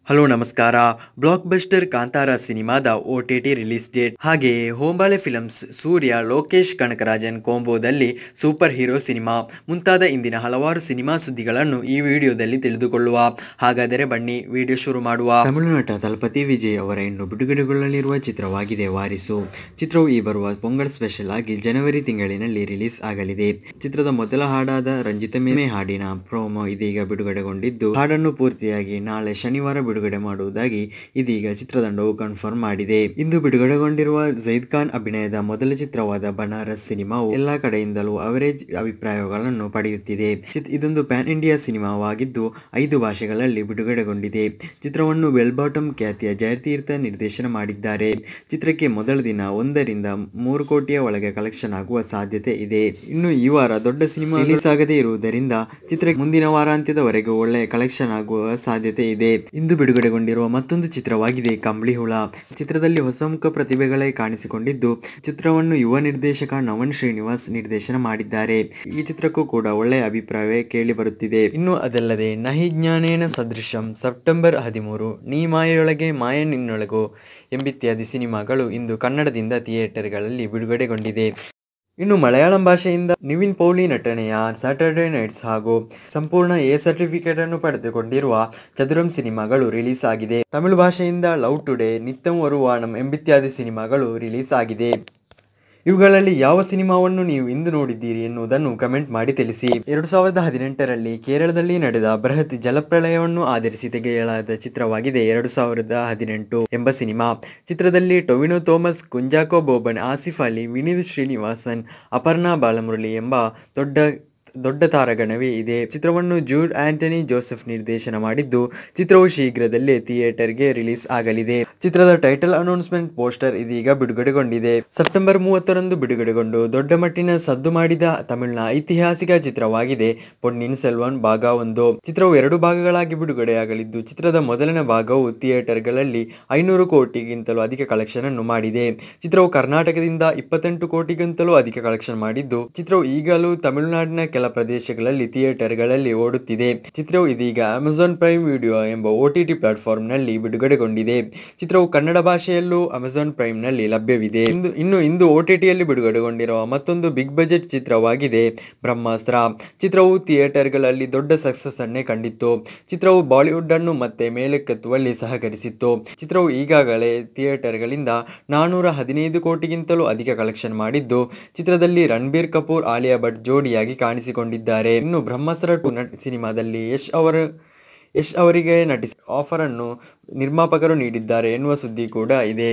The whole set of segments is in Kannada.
ಹಲೋ ನಮಸ್ಕಾರ ಬ್ಲಾಕ್ ಬಸ್ಟರ್ ಕಾಂತಾರ ಸಿನಿಮಾದ O T T release date ಹಾಗೆಯೇ ಹೋಂಬಾಳೆ ಫಿಲಮ್ಸ್ ಸೂರ್ಯ ಲೋಕೇಶ್ ಕನಕರಾಜನ್ ಕೋಂಬೋದಲ್ಲಿ ಸೂಪರ್ ಹೀರೋ ಸಿನಿಮಾ ಮುಂತಾದ ಇಂದಿನ ಹಲವಾರು ಸಿನಿಮಾ ಸುದ್ದಿಗಳನ್ನು ಈ ವಿಡಿಯೋದಲ್ಲಿ ತಿಳಿದುಕೊಳ್ಳುವ ಹಾಗಾದರೆ ಬನ್ನಿ ವಿಡಿಯೋ ಶುರು ಮಾಡುವ ತಮಿಳು ನಟ ತಲಪತಿ ವಿಜಯ್ ಅವರ ಇನ್ನು ಬಿಡುಗಡೆಗೊಳ್ಳಲಿರುವ ಚಿತ್ರವಾಗಿದೆ ವಾರಿಸು ಚಿತ್ರವು ಈ ಬರುವ ಪೊಂಗಲ್ ಸ್ಪೆಷಲ್ ಆಗಿ ಜನವರಿ ತಿಂಗಳಿನಲ್ಲಿ ರಿಲೀಸ್ ಆಗಲಿದೆ ಚಿತ್ರದ ಮೊದಲ ಹಾಡಾದ ರಂಜಿತ ಮೇಮೆ ಹಾಡಿನ ಪ್ರೋಮೋ ಇದೀಗ ಬಿಡುಗಡೆಗೊಂಡಿದ್ದು ಹಾಡನ್ನು ಪೂರ್ತಿಯಾಗಿ ನಾಳೆ ಶನಿವಾರ ಬಿಡುಗಡೆ ಮಾಡುವುದಾಗಿ ಇದೀಗ ಚಿತ್ರತಂಡವು ಕನ್ಫರ್ಮ್ ಮಾಡಿದೆ ಇಂದು ಬಿಡುಗಡೆಗೊಂಡಿರುವ ಜೈದ್ ಖಾನ್ ಅಭಿನಯದ ಮೊದಲ ಚಿತ್ರವಾದ ಬನಾರಸ್ ಸಿನಿಮಾವು ಎಲ್ಲಾ ಕಡೆಯಿಂದಲೂ ಅವರೇಜ್ ಅಭಿಪ್ರಾಯಗಳನ್ನು ಪಡೆಯುತ್ತಿದೆ ಚಿತ್- ಇದೊಂದು ಪ್ಯಾನ್ ಇಂಡಿಯಾ ಸಿನಿಮಾವಾಗಿದ್ದು ಐದು ಭಾಷೆಗಳಲ್ಲಿ ಬಿಡುಗಡೆಗೊಂಡಿದೆ ಚಿತ್ರವನ್ನು ವೆಲ್ ಬಾಟಮ್ ಖ್ಯಾತಿಯ ಜಯತೀರ್ಥ ನಿರ್ದೇಶನ ಮಾಡಿದ್ದಾರೆ ಚಿತ್ರಕ್ಕೆ ಮೊದಲ ದಿನ ಒಂದರಿಂದ ಮೂರು ಕೋಟಿಯ ಒಳಗೆ ಕಲೆಕ್ಷನ್ ಆಗುವ ಸಾಧ್ಯತೆ ಇದೆ ಇನ್ನು ಈ ವಾರ ದೊಡ್ಡ ಸಿನಿಮಾ ರಿಲೀಸ್ ಆಗದೇ ಇರುವುದರಿಂದ ಚಿತ್ರಕ್ಕೆ ಮುಂದಿನ ವಾರಾಂತ್ಯದವರೆಗೂ ಒಳ್ಳೆಯ ಕಲೆಕ್ಷನ್ ಆಗುವ ಸಾಧ್ಯತೆ ಇದೆ ಇಂದು ಬಿಡುಗಡೆಗೊಂಡಿರುವ ಮತ್ತೊಂದು ಚಿತ್ರವಾಗಿದೆ ಕಂಬಳಿ ಹುಳ ಚಿತ್ರದಲ್ಲಿ ಹೊಸ ಮುಖ ಪ್ರತಿಭೆಗಳೇ ಕಾಣಿಸಿಕೊಂಡಿದ್ದು ಚಿತ್ರವನ್ನು ಯುವ ನಿರ್ದೇಶಕ ನವನ್ ಶ್ರೀನಿವಾಸ್ ನಿರ್ದೇಶನ ಮಾಡಿದ್ದಾರೆ ಈ ಚಿತ್ರಕ್ಕೂ ಕೂಡ ಒಳ್ಳೆಯ ಅಭಿಪ್ರಾಯವೇ ಕೇಳಿ ಬರುತ್ತಿದೆ ಇನ್ನು ಅದಲ್ಲದೆ ನಹಿ ಜ್ಞಾನೇನ ಸದೃಶಂ ಸೆಪ್ಟೆಂಬರ್ ಹದಿಮೂರು ನೀ ಮಾಯೆಯೊಳಗೆ ಮಾಯ ನಿನ್ನೊಳಗು ಎಂಬಿತ್ಯಾದಿ ಸಿನಿಮಾಗಳು ಇಂದು ಕನ್ನಡದಿಂದ ಥಿಯೇಟರ್ಗಳಲ್ಲಿ ಬಿಡುಗಡೆಗೊಂಡಿದೆ ಇನ್ನು ಮಲಯಾಳಂ ಭಾಷೆಯಿಂದ ನಿವಿನ್ ಪೌಲಿ ನಟನೆಯ ಸ್ಯಾಟರ್ಡೆ ನೈಟ್ಸ್ ಹಾಗೂ ಸಂಪೂರ್ಣ ಎ ಸರ್ಟಿಫಿಕೇಟ್ ಅನ್ನು ಪಡೆದುಕೊಂಡಿರುವ ಚದುರಂ ಸಿನಿಮಾಗಳು ರಿಲೀಸ್ ಆಗಿದೆ ತಮಿಳು ಭಾಷೆಯಿಂದ ಲವ್ ಟುಡೇ ನಿತ್ಯಂ ವರುವಾಣಂ ಎಂಬಿತ್ಯಾದಿ ಸಿನಿಮಾಗಳು ರಿಲೀಸ್ ಆಗಿದೆ ಇವುಗಳಲ್ಲಿ ಯಾವ ಸಿನಿಮಾವನ್ನು ನೀವು ಇಂದು ನೋಡಿದ್ದೀರಿ ಎನ್ನುವುದನ್ನು ಕಮೆಂಟ್ ಮಾಡಿ ತಿಳಿಸಿ ಎರಡು ಸಾವಿರದ ಹದಿನೆಂಟರಲ್ಲಿ ಕೇರಳದಲ್ಲಿ ನಡೆದ ಬೃಹತ್ ಜಲಪ್ರಳಯವನ್ನು ಆಧರಿಸಿ ತೆಗೆಯಲಾದ ಚಿತ್ರವಾಗಿದೆ ಎರಡು ಸಾವಿರದ ಹದಿನೆಂಟು ಎಂಬ ಸಿನಿಮಾ ಚಿತ್ರದಲ್ಲಿ ಟೊವಿನೋ ಥೋಮಸ್ ಕುಂಜಾಕೋ ಬೋಬನ್ ಆಸಿಫ್ ಅಲಿ ವಿನೀತ್ ಶ್ರೀನಿವಾಸನ್ ಅಪರ್ಣಾ ಬಾಲಮುರಳಿ ಎಂಬ ದೊಡ್ಡ ದೊಡ್ಡ ತಾರಗಣವೇ ಇದೆ ಚಿತ್ರವನ್ನು ಜೂಡ್ ಆಂಟನಿ ಜೋಸೆಫ್ ನಿರ್ದೇಶನ ಮಾಡಿದ್ದು ಚಿತ್ರವು ಶೀಘ್ರದಲ್ಲೇ ಥಿಯೇಟರ್ಗೆ ರಿಲೀಸ್ ಆಗಲಿದೆ ಚಿತ್ರದ ಟೈಟಲ್ ಅನೌನ್ಸ್ಮೆಂಟ್ ಪೋಸ್ಟರ್ ಇದೀಗ ಬಿಡುಗಡೆಗೊಂಡಿದೆ ಸೆಪ್ಟೆಂಬರ್ ಮೂವತ್ತರಂದು ಬಿಡುಗಡೆಗೊಂಡು ದೊಡ್ಡ ಮಟ್ಟಿನ ಸದ್ದು ಮಾಡಿದ ತಮಿಳಿನ ಐತಿಹಾಸಿಕ ಚಿತ್ರವಾಗಿದೆ ಪೊನ್ನಿನ್ ಸೆಲ್ವನ್ ಭಾಗ ಒಂದು ಚಿತ್ರವು ಎರಡು ಭಾಗಗಳಾಗಿ ಬಿಡುಗಡೆಯಾಗಲಿದ್ದು ಚಿತ್ರದ ಮೊದಲನೇ ಭಾಗವು ಥಿಯೇಟರ್ಗಳಲ್ಲಿ ಐನೂರು ಕೋಟಿಗಿಂತಲೂ ಅಧಿಕ ಕಲೆಕ್ಷನ್ ಅನ್ನು ಮಾಡಿದೆ ಚಿತ್ರವು ಕರ್ನಾಟಕದಿಂದ ಇಪ್ಪತ್ತೆಂಟು ಕೋಟಿಗಿಂತಲೂ ಅಧಿಕ ಕಲೆಕ್ಷನ್ ಮಾಡಿದ್ದು ಚಿತ್ರವು ಈಗಲೂ ತಮಿಳುನಾಡಿನ ಕೆಲ ಪ್ರದೇಶಗಳಲ್ಲಿ ಥಿಯೇಟರ್ಗಳಲ್ಲಿ ಓಡುತ್ತಿದೆ ಚಿತ್ರವು ಇದೀಗ ಅಮೆಜಾನ್ ಪ್ರೈಮ್ ವಿಡಿಯೋ ಎಂಬ ಒ ಟಿ ಟಿ ಪ್ಲಾಟ್ಫಾರ್ಮ್ ನಲ್ಲಿ ಬಿಡುಗಡೆಗೊಂಡಿದೆ ಚಿತ್ರವು ಕನ್ನಡ ಭಾಷೆಯಲ್ಲೂ ಅಮೆಜಾನ್ ಪ್ರೈಮ್ ನಲ್ಲಿ ಲಭ್ಯವಿದೆ ಇಂದು ಇನ್ನು ಇಂದು ಒ ಟಿ ಟಿಯಲ್ಲಿ ಬಿಡುಗಡೆಗೊಂಡಿರುವ ಮತ್ತೊಂದು ಬಿಗ್ ಬಜೆಟ್ ಚಿತ್ರವಾಗಿದೆ ಬ್ರಹ್ಮಾಸ್ತ್ರ ಚಿತ್ರವು ಥಿಯೇಟರ್ಗಳಲ್ಲಿ ದೊಡ್ಡ ಸಕ್ಸಸ್ ಅನ್ನೇ ಕಂಡಿತ್ತು ಚಿತ್ರವು ಬಾಲಿವುಡ್ ಅನ್ನು ಮತ್ತೆ ಮೇಲಕ್ಕೆತ್ತುವಲ್ಲಿ ಸಹಕರಿಸಿತ್ತು ಚಿತ್ರವು ಈಗಾಗಲೇ ಥಿಯೇಟರ್ಗಳಿಂದ ನಾನೂರ ಹದಿನೈದು ಕೋಟಿಗಿಂತಲೂ ಅಧಿಕ ಕಲೆಕ್ಷನ್ ಮಾಡಿದ್ದು ಚಿತ್ರದಲ್ಲಿ ರಣಬೀರ್ ಕಪೂರ್ ಆಲಿಯಾ ಭಟ್ ಜೋಡಿಯಾಗಿ ಕಾಣಿಸಿಕೊಂಡಿದ್ದಾರೆ ಇನ್ನು ಬ್ರಹ್ಮಾಸ್ತ್ರ ಟು ನಟ್ ಸಿನಿಮಾದಲ್ಲಿ ಯಶ್ ಅವರ ಯಶ್ ಅವರಿಗೆ ನಟಿಸ ಆಫರ್ ಅನ್ನು ನಿರ್ಮಾಪಕರು ನೀಡಿದ್ದಾರೆ ಎನ್ನುವ ಸುದ್ದಿ ಕೂಡ ಇದೆ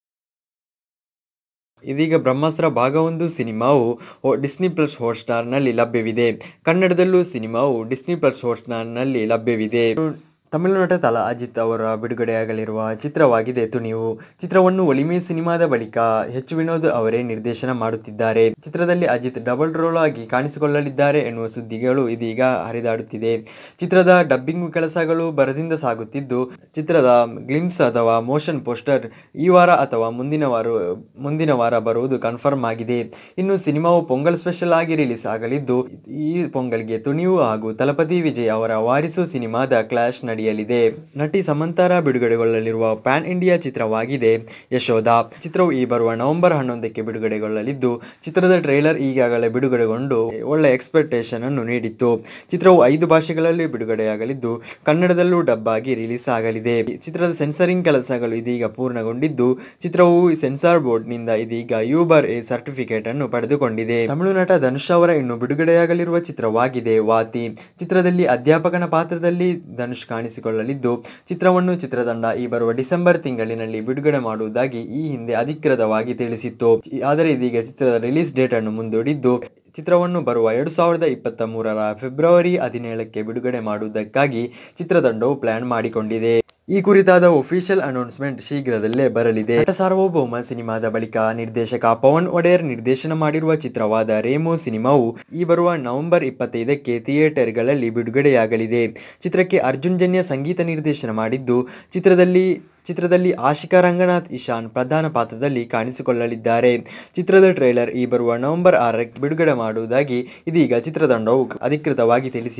ಇದೀಗ ಬ್ರಹ್ಮಾಸ್ತ್ರ ಭಾಗ ಒಂದು ಸಿನಿಮಾವು ಓ- ಡಿಸ್ನಿ ಪ್ಲಸ್ ಹಾಟ್ಸ್ಟಾರ್ನಲ್ಲಿ ಲಭ್ಯವಿದೆ ಕನ್ನಡದಲ್ಲೂ ಸಿನಿಮಾವು ಡಿಸ್ನಿ ಪ್ಲಸ್ ಹಾಟ್ಸ್ಟಾರ್ನಲ್ಲಿ ಲಭ್ಯವಿದೆ ತಮಿಳು ನಟ ತಲಾ ಅಜಿತ್ ಅವರ ಬಿಡುಗಡೆಯಾಗಲಿರುವ ಚಿತ್ರವಾಗಿದೆ ತುಣಿವು ಚಿತ್ರವನ್ನು ಒಲಿಮೆ ಸಿನಿಮಾದ ಬಳಿಕ ಎಚ್ ವಿನೋದ್ ಅವರೇ ನಿರ್ದೇಶನ ಮಾಡುತ್ತಿದ್ದಾರೆ ಚಿತ್ರದಲ್ಲಿ ಅಜಿತ್ ಡಬಲ್ ರೋಲ್ ಆಗಿ ಕಾಣಿಸಿಕೊಳ್ಳಲಿದ್ದಾರೆ ಎನ್ನುವ ಸುದ್ದಿಗಳು ಇದೀಗ ಹರಿದಾಡುತ್ತಿದೆ ಚಿತ್ರದ ಡಬ್ಬಿಂಗ್ ಕೆಲಸಗಳು ಭರದಿಂದ ಸಾಗುತ್ತಿದ್ದು ಚಿತ್ರದ ಗ್ಲಿಮ್ಸ್ ಅಥವಾ ಮೋಷನ್ ಪೋಸ್ಟರ್ ಈ ವಾರ ಅಥವಾ ಮುಂದಿನ ವಾರ ಮುಂದಿನ ವಾರ ಬರುವುದು ಕನ್ಫರ್ಮ್ ಆಗಿದೆ ಇನ್ನು ಸಿನಿಮಾವು ಪೊಂಗಲ್ ಸ್ಪೆಷಲ್ ಆಗಿ ರಿಲೀಸ್ ಆಗಲಿದ್ದು ಈ ಪೊಂಗಲ್ಗೆ ತುಣಿವು ಹಾಗೂ ತಲಪತಿ ವಿಜಯ್ ಅವರ ವಾರಿಸು ಸಿನಿಮಾದ ಕ್ಲಾಶ್ ನಡೆಯಲಿದೆ ನಟಿ ಸಮಂತಾರ ಬಿಡುಗಡೆಗೊಳ್ಳಲಿರುವ ಪ್ಯಾನ್ ಇಂಡಿಯಾ ಚಿತ್ರವಾಗಿದೆ ಯಶೋಧ ಚಿತ್ರವು ಈ ಬರುವ ನವೆಂಬರ್ ಹನ್ನೊಂದಕ್ಕೆ ಬಿಡುಗಡೆಗೊಳ್ಳಲಿದ್ದು ಚಿತ್ರದ ಟ್ರೈಲರ್ ಈಗಾಗಲೇ ಬಿಡುಗಡೆಗೊಂಡು ಒಳ್ಳೆ ಎಕ್ಸ್ಪೆಕ್ಟೇಷನ್ ಅನ್ನು ನೀಡಿತ್ತು ಚಿತ್ರವು ಐದು ಭಾಷೆಗಳಲ್ಲಿ ಬಿಡುಗಡೆಯಾಗಲಿದ್ದು ಕನ್ನಡದಲ್ಲೂ ಡಬ್ ಆಗಿ ರಿಲೀಸ್ ಆಗಲಿದೆ ಚಿತ್ರದ ಸೆನ್ಸರಿಂಗ್ ಕೆಲಸಗಳು ಇದೀಗ ಪೂರ್ಣಗೊಂಡಿದ್ದು ಚಿತ್ರವು ಸೆನ್ಸಾರ್ ಬೋರ್ಡ್ನಿಂದ ಇದೀಗ ಯೂಬರ್ ಎ ಸರ್ಟಿಫಿಕೇಟ್ ಅನ್ನು ಪಡೆದುಕೊಂಡಿದೆ ತಮಿಳು ನಟ ಧನುಷ್ ಅವರ ಇನ್ನು ಬಿಡುಗಡೆಯಾಗಲಿರುವ ಚಿತ್ರವಾಗಿದೆ ವಾತಿ ಚಿತ್ರದಲ್ಲಿ ಅಧ್ಯಾಪಕನ ಪಾತ್ರದಲ್ಲಿ ಧನುಷ್ ಕಾಣಿಸಿಕೊಳ್ಳಲಿದ್ದು ಚಿತ್ರವನ್ನು ಚಿತ್ರತಂಡ ಈ ಬರುವ ಡಿಸೆಂಬರ್ ತಿಂಗಳಿನಲ್ಲಿ ಬಿಡುಗಡೆ ಮಾಡುವುದಾಗಿ ಈ ಹಿಂದೆ ಅಧಿಕೃತವಾಗಿ ತಿಳಿಸಿತ್ತು ಆದರೆ ಇದೀಗ ಚಿತ್ರದ ರಿಲೀಸ್ ಡೇಟ್ ಅನ್ನು ಮುಂದೂಡಿದ್ದು ಚಿತ್ರವನ್ನು ಬರುವ ಎರಡು ಸಾವಿರದ ಇಪ್ಪತ್ತ ಮೂರರ ಫೆಬ್ರವರಿ ಹದಿನೇಳಕ್ಕೆ ಬಿಡುಗಡೆ ಮಾಡುವುದಕ್ಕಾಗಿ ಚಿತ್ರತಂಡವು ಪ್ಲಾನ್ ಮಾಡಿಕೊಂಡಿದೆ ಈ ಕುರಿತಾದ ಒಫಿಷಿಯಲ್ ಅನೌನ್ಸ್ಮೆಂಟ್ ಶೀಘ್ರದಲ್ಲೇ ಬರಲಿದೆ ನಟ ಸಾರ್ವಭೌಮ ಸಿನಿಮಾದ ಬಳಿಕ ನಿರ್ದೇಶಕ ಪವನ್ ಒಡೆಯರ್ ನಿರ್ದೇಶನ ಮಾಡಿರುವ ಚಿತ್ರವಾದ ರೇಮೋ ಸಿನಿಮಾವು ಈ ಬರುವ ನವೆಂಬರ್ ಇಪ್ಪತ್ತೈದಕ್ಕೆ ಥಿಯೇಟರ್ಗಳಲ್ಲಿ ಬಿಡುಗಡೆಯಾಗಲಿದೆ ಚಿತ್ರಕ್ಕೆ ಅರ್ಜುನ್ ಜನ್ಯ ಸಂಗೀತ ನಿರ್ದೇಶನ ಮಾಡಿದ್ದು ಚಿತ್ರದಲ್ಲಿ ಚಿತ್ರದಲ್ಲಿ ಆಶಿಕಾ ರಂಗನಾಥ್ ಇಶಾನ್ ಪ್ರಧಾನ ಪಾತ್ರದಲ್ಲಿ ಕಾಣಿಸಿಕೊಳ್ಳಲಿದ್ದಾರೆ ಚಿತ್ರದ ಟ್ರೈಲರ್ ಈ ಬರುವ ನವೆಂಬರ್ ಆರಕ್ಕೆ ಬಿಡುಗಡೆ ಮಾಡುವುದಾಗಿ ಇದೀಗ ಚಿತ್ರತಂಡವು ಅಧಿಕೃತವಾಗಿ ತಿಳಿಸಿದೆ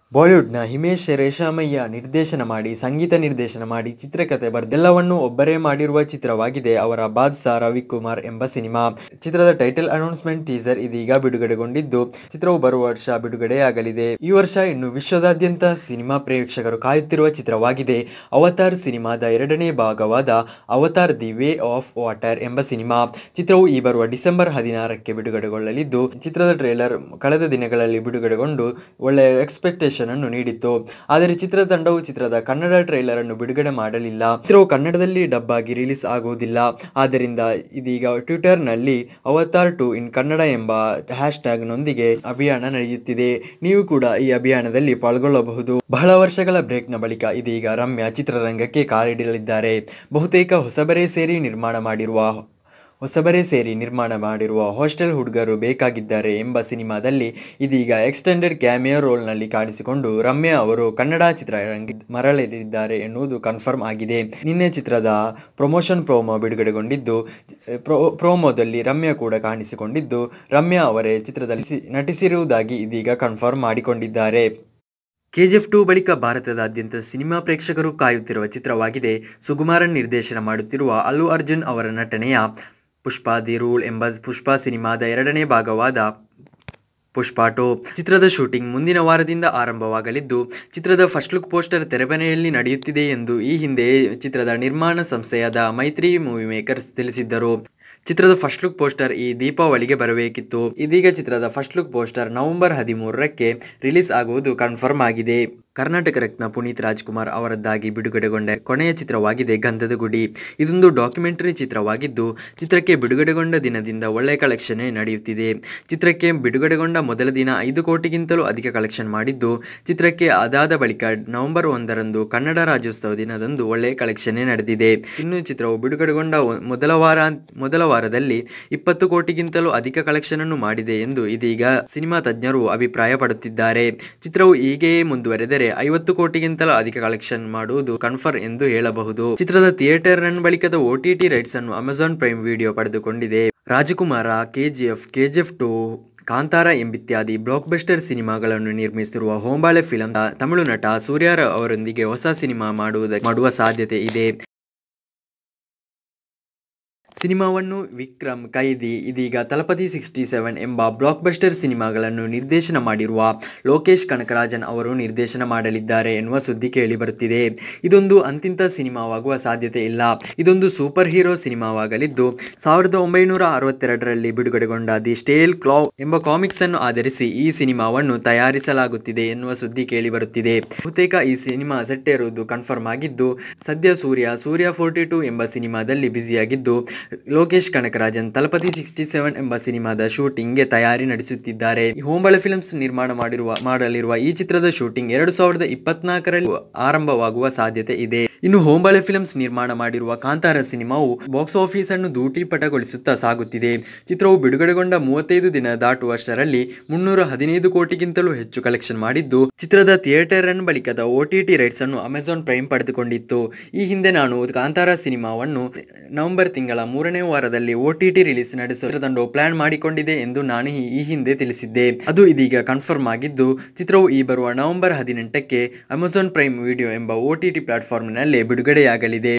ಬಾಲಿವುಡ್ನ ಹಿಮೇಶ್ ರೇಷಾಮಯ್ಯ ನಿರ್ದೇಶನ ಮಾಡಿ ಸಂಗೀತ ನಿರ್ದೇಶನ ಮಾಡಿ ಚಿತ್ರಕಥೆ ಬರ್ದೆಲ್ಲವನ್ನೂ ಒಬ್ಬರೇ ಮಾಡಿರುವ ಚಿತ್ರವಾಗಿದೆ ಅವರ ಬಾದ್ಸಾ ರವಿಕುಮಾರ್ ಎಂಬ ಸಿನಿಮಾ ಚಿತ್ರದ ಟೈಟಲ್ ಅನೌನ್ಸ್ಮೆಂಟ್ ಟೀಸರ್ ಇದೀಗ ಬಿಡುಗಡೆಗೊಂಡಿದ್ದು ಚಿತ್ರವು ಬರುವ ವರ್ಷ ಬಿಡುಗಡೆಯಾಗಲಿದೆ ಈ ವರ್ಷ ಇನ್ನು ವಿಶ್ವದಾದ್ಯಂತ ಸಿನಿಮಾ ಪ್ರೇಕ್ಷಕರು ಕಾಯುತ್ತಿರುವ ಚಿತ್ರವಾಗಿದೆ ಅವತಾರ್ ಸಿನಿಮಾದ ಎರಡನೇ ಭಾಗವಾದ Avatar the way of water ಎಂಬ ಸಿನಿಮಾ ಚಿತ್ರವು ಈ ಬರುವ ಡಿಸೆಂಬರ್ ಹದಿನಾರಕ್ಕೆ ಬಿಡುಗಡೆಗೊಳ್ಳಲಿದ್ದು ಚಿತ್ರದ ಟ್ರೇಲರ್ ಕಳೆದ ದಿನಗಳಲ್ಲಿ ಬಿಡುಗಡೆಗೊಂಡು ಒಳ್ಳೆಯ ಎಕ್ಸ್ಪೆಕ್ಟೇಷನ್ ಅನ್ನು ನೀಡಿತ್ತು ಆದರೆ ಚಿತ್ರತಂಡವು ಚಿತ್ರದ ಕನ್ನಡ ಟ್ರೈಲರ್ ಅನ್ನು ಬಿಡುಗಡೆ ಮಾಡಲಿಲ್ಲ ಚಿತ್ರವು ಕನ್ನಡದಲ್ಲಿ ಡಬ್ ಆಗಿ ರಿಲೀಸ್ ಆಗುವುದಿಲ್ಲ ಆದ್ದರಿಂದ ಇದೀಗ ಟ್ವಿಟರ್ ನಲ್ಲಿ ಅವತಾರ್ ಟು ಇನ್ ಕನ್ನಡ ಎಂಬ ಹ್ಯಾಶ್ ಟ್ಯಾಗ್ ನೊಂದಿಗೆ ಅಭಿಯಾನ ನಡೆಯುತ್ತಿದೆ ನೀವು ಕೂಡ ಈ ಅಭಿಯಾನದಲ್ಲಿ ಪಾಲ್ಗೊಳ್ಳಬಹುದು ಬಹಳ ವರ್ಷಗಳ ಬ್ರೇಕ್ ನ ಬಳಿಕ ಇದೀಗ ರಮ್ಯಾ ಚಿತ್ರರಂಗಕ್ಕೆ ಕಾಲಿಡಲಿದ್ದಾರೆ ಬಹುತೇಕ ಹೊಸಬರೇ ಸೇರಿ ನಿರ್ಮಾಣ ಮಾಡಿರುವ ಹೊಸಬರೇ ಸೇರಿ ನಿರ್ಮಾಣ ಮಾಡಿರುವ ಹಾಸ್ಟೆಲ್ ಹುಡುಗರು ಬೇಕಾಗಿದ್ದಾರೆ ಎಂಬ ಸಿನಿಮಾದಲ್ಲಿ ಇದೀಗ ಎಕ್ಸ್ಟೆಂಡೆಡ್ ಕ್ಯಾಮಿಯೋ ರೋಲ್ನಲ್ಲಿ ಕಾಣಿಸಿಕೊಂಡು ರಮ್ಯಾ ಅವರು ಕನ್ನಡ ಚಿತ್ರರಂಗ ಮರಳಲಿದ್ದಾರೆ ಎನ್ನುವುದು ಕನ್ಫರ್ಮ್ ಆಗಿದೆ ನಿನ್ನೆ ಚಿತ್ರದ ಪ್ರಮೋಷನ್ ಪ್ರೋಮೋ ಬಿಡುಗಡೆಗೊಂಡಿದ್ದು ಪ್ರೊ ಪ್ರೋಮೋದಲ್ಲಿ ರಮ್ಯಾ ಕೂಡ ಕಾಣಿಸಿಕೊಂಡಿದ್ದು ರಮ್ಯಾ ಅವರೇ ಚಿತ್ರದಲ್ಲಿ ಸಿ- ನಟಿಸಿರುವುದಾಗಿ ಇದೀಗ ಕನ್ಫರ್ಮ್ ಮಾಡಿಕೊಂಡಿದ್ದಾರೆ ಕೆಜಿಎಫ್ ಟು ಬಳಿಕ ಭಾರತದಾದ್ಯಂತ ಸಿನಿಮಾ ಪ್ರೇಕ್ಷಕರು ಕಾಯುತ್ತಿರುವ ಚಿತ್ರವಾಗಿದೆ ಸುಕುಮಾರನ್ ನಿರ್ದೇಶನ ಮಾಡುತ್ತಿರುವ ಅಲ್ಲು ಅರ್ಜುನ್ ಅವರ ನಟನೆಯ ಪುಷ್ಪ ದಿ ರೂಲ್ ಎಂಬ ಪುಷ್ಪ ಸಿನಿಮಾದ ಎರಡನೇ ಭಾಗವಾದ ಪುಷ್ಪ ಟು ಚಿತ್ರದ ಶೂಟಿಂಗ್ ಮುಂದಿನ ವಾರದಿಂದ ಆರಂಭವಾಗಲಿದ್ದು ಚಿತ್ರದ ಫಸ್ಟ್ ಲುಕ್ ಪೋಸ್ಟರ್ ತೆರೆಮನೆಯಲ್ಲಿ ನಡೆಯುತ್ತಿದೆ ಎಂದು ಈ ಹಿಂದೆ ಚಿತ್ರದ ನಿರ್ಮಾಣ ಸಂಸ್ಥೆಯಾದ ಮೈತ್ರಿ ಮೂವಿ ಮೇಕರ್ಸ್ ತಿಳಿಸಿದ್ದರು ಚಿತ್ರದ ಫಸ್ಟ್ ಲುಕ್ ಪೋಸ್ಟರ್ ಈ ದೀಪಾವಳಿಗೆ ಬರಬೇಕಿತ್ತು ಇದೀಗ ಚಿತ್ರದ ಫಸ್ಟ್ ಲುಕ್ ಪೋಸ್ಟರ್ ನವೆಂಬರ್ ಹದಿಮೂರಕ್ಕೆ ರಿಲೀಸ್ ಆಗುವುದು ಕನ್ಫರ್ಮ್ ಆಗಿದೆ ಕರ್ನಾಟಕ ರತ್ನ ಪುನೀತ್ ರಾಜ್ಕುಮಾರ್ ಅವರದ್ದಾಗಿ ಬಿಡುಗಡೆಗೊಂಡ ಕೊನೆಯ ಚಿತ್ರವಾಗಿದೆ ಗಂಧದ ಗುಡಿ ಇದೊಂದು ಡಾಕ್ಯುಮೆಂಟರಿ ಚಿತ್ರವಾಗಿದ್ದು ಚಿತ್ರಕ್ಕೆ ಬಿಡುಗಡೆಗೊಂಡ ದಿನದಿಂದ ಒಳ್ಳೆಯ ಕಲೆಕ್ಷನ್ ನಡೆಯುತ್ತಿದೆ ಚಿತ್ರಕ್ಕೆ ಬಿಡುಗಡೆಗೊಂಡ ಮೊದಲ ದಿನ ಐದು ಕೋಟಿಗಿಂತಲೂ ಅಧಿಕ ಕಲೆಕ್ಷನ್ ಮಾಡಿದ್ದು ಚಿತ್ರಕ್ಕೆ ಅದಾದ ಬಳಿಕ ನವೆಂಬರ್ ಒಂದರಂದು ಕನ್ನಡ ರಾಜ್ಯೋತ್ಸವ ದಿನದಂದು ಒಳ್ಳೆಯ ಕಲೆಕ್ಷನ್ ನಡೆದಿದೆ ಇನ್ನು ಚಿತ್ರವು ಬಿಡುಗಡೆಗೊಂಡ ಒ- ಮೊದಲ ವಾರ ಮೊದಲ ವಾರದಲ್ಲಿ ಇಪ್ಪತ್ತು ಕೋಟಿಗಿಂತಲೂ ಅಧಿಕ ಕಲೆಕ್ಷನ್ ಅನ್ನು ಮಾಡಿದೆ ಎಂದು ಇದೀಗ ಸಿನಿಮಾ ತಜ್ಞರು ಅಭಿಪ್ರಾಯಪಡುತ್ತಿದ್ದಾರೆ ಚಿತ್ರವು ಹೀಗೆಯೇ ಮುಂದುವರೆದರೆ ಐವತ್ತು ಕೋಟಿಗಿಂತಲೂ ಅಧಿಕ ಕಲೆಕ್ಷನ್ ಮಾಡುವುದು ಕನ್ಫರ್ಮ್ ಎಂದು ಹೇಳಬಹುದು ಚಿತ್ರದ ಥಿಯೇಟರ್ ರನ್ ಬಳಿಕದ ಓಟಿಟಿ ರೈಟ್ಸ್ ಅನ್ನು ಅಮೆಜಾನ್ ಪ್ರೈಮ್ ವಿಡಿಯೋ ಪಡೆದುಕೊಂಡಿದೆ ರಾಜಕುಮಾರ ಕೆಜಿಎಫ್ ಕೆಜಿಎಫ್ ಟು ಕಾಂತಾರ ಎಂಬಿತ್ಯಾದಿ ಬ್ಲಾಕ್ ಬಸ್ಟರ್ ಸಿನಿಮಾಗಳನ್ನು ನಿರ್ಮಿಸಿರುವ ಹೋಂಬಾಳೆ ಫಿಲಂ ತಮಿಳು ನಟ ಸೂರ್ಯಾರ ಅವರೊಂದಿಗೆ ಹೊಸ ಸಿನಿಮಾ ಮಾಡುವುದ ಮಾಡುವ ಸಾಧ್ಯತೆ ಇದೆ ಸಿನಿಮಾವನ್ನು ವಿಕ್ರಮ್ ಕೈದಿ ಇದೀಗ ತಲಪತಿ ಸಿಕ್ಸ್ಟಿ ಸೆವೆನ್ ಎಂಬ ಬ್ಲಾಕ್ ಬಸ್ಟರ್ ಸಿನಿಮಾಗಳನ್ನು ನಿರ್ದೇಶನ ಮಾಡಿರುವ ಲೋಕೇಶ್ ಕನಕರಾಜನ್ ಅವರು ನಿರ್ದೇಶನ ಮಾಡಲಿದ್ದಾರೆ ಎನ್ನುವ ಸುದ್ದಿ ಕೇಳಿಬರುತ್ತಿದೆ ಇದೊಂದು ಅಂತಿಂತ ಸಿನಿಮಾವಾಗುವ ಸಾಧ್ಯತೆ ಇಲ್ಲ ಇದೊಂದು ಸೂಪರ್ ಹೀರೋ ಸಿನಿಮಾವಾಗಲಿದ್ದು ಸಾವಿರದ ಒಂಬೈನೂರ ಅರವತ್ತೆರಡರಲ್ಲಿ ಬಿಡುಗಡೆಗೊಂಡ ದಿ ಸ್ಟೇಲ್ ಕ್ಲಾವ್ ಎಂಬ ಕಾಮಿಕ್ಸ್ ಅನ್ನು ಆಧರಿಸಿ ಈ ಸಿನಿಮಾವನ್ನು ತಯಾರಿಸಲಾಗುತ್ತಿದೆ ಎನ್ನುವ ಸುದ್ದಿ ಕೇಳಿಬರುತ್ತಿದೆ ಬಹುತೇಕ ಈ ಸಿನಿಮಾ ಸೆಟ್ಟೇರುವುದು ಕನ್ಫರ್ಮ್ ಆಗಿದ್ದು ಸದ್ಯ ಸೂರ್ಯ ಸೂರ್ಯ ಫೋರ್ಟಿ ಟೂ ಎಂಬ ಸಿನಿಮಾದಲ್ಲಿ ಬ್ಯುಸಿಯಾಗಿದ್ದು ಲೋಕೇಶ್ ಕನಕರಾಜನ್ ತಲಪತಿ ಸಿಕ್ಸ್ಟಿ ಸೆವೆನ್ ಎಂಬ ಸಿನಿಮಾದ ಶೂಟಿಂಗ್ಗೆ ತಯಾರಿ ನಡೆಸುತ್ತಿದ್ದಾರೆ ಹೋಂಬಳೆ ಫಿಲ್ಮ್ಸ್ ನಿರ್ಮಾಣ ಮಾಡಿರುವ ಮಾಡಲಿರುವ ಈ ಚಿತ್ರದ ಶೂಟಿಂಗ್ ಎರಡು ಸಾವಿರದ ಇಪ್ಪತ್ನಾಲ್ಕರಲ್ಲಿ ಆರಂಭವಾಗುವ ಸಾಧ್ಯತೆ ಇದೆ ಇನ್ನು ಹೋಂಬಳೆ ಫಿಲ್ಮ್ಸ್ ನಿರ್ಮಾಣ ಮಾಡಿರುವ ಕಾಂತಾರ ಸಿನಿಮಾವು ಬಾಕ್ಸ್ ಆಫೀಸ್ ಅನ್ನು ದೂಟಿಪಟಗೊಳಿಸುತ್ತಾ ಸಾಗುತ್ತಿದೆ ಚಿತ್ರವು ಬಿಡುಗಡೆಗೊಂಡ ಮೂವತ್ತೈದು ದಿನ ದಾಟುವಷ್ಟರಲ್ಲಿ ಮುನ್ನೂರ ಹದಿನೈದು ಕೋಟಿಗಿಂತಲೂ ಹೆಚ್ಚು ಕಲೆಕ್ಷನ್ ಮಾಡಿದ್ದು ಚಿತ್ರದ ಥಿಯೇಟರ್ ರನ್ ಬಳಿಕದ ಓಟಿಟಿ ರೈಟ್ಸ್ ಅನ್ನು ಅಮೆಜಾನ್ ಪ್ರೈಮ್ ಪಡೆದುಕೊಂಡಿತ್ತು ಈ ಹಿಂದೆ ನಾನು ಕಾಂತಾರ ಸಿನಿಮಾವನ್ನು ನವೆಂಬರ್ ತಿಂಗಳ ಮೂರನೇ ವಾರದಲ್ಲಿ ಓಟಿಟಿ ರಿಲೀಸ್ ನಡೆಸುವ ಚಿತ್ರತಂಡವು ಪ್ಲಾನ್ ಮಾಡಿಕೊಂಡಿದೆ ಎಂದು ನಾನು ಈ- ಈ ಹಿಂದೆ ತಿಳಿಸಿದ್ದೆ ಅದು ಇದೀಗ ಕನ್ಫರ್ಮ್ ಆಗಿದ್ದು ಚಿತ್ರವು ಈ ಬರುವ ನವೆಂಬರ್ ಹದಿನೆಂಟಕ್ಕೆ ಅಮೆಜಾನ್ ಪ್ರೈಮ್ ವಿಡಿಯೋ ಎಂಬ ಓಟಿಟಿ ಪ್ಲಾಟ್ಫಾರ್ಮ್ನಲ್ಲೇ ಬಿಡುಗಡೆಯಾಗಲಿದೆ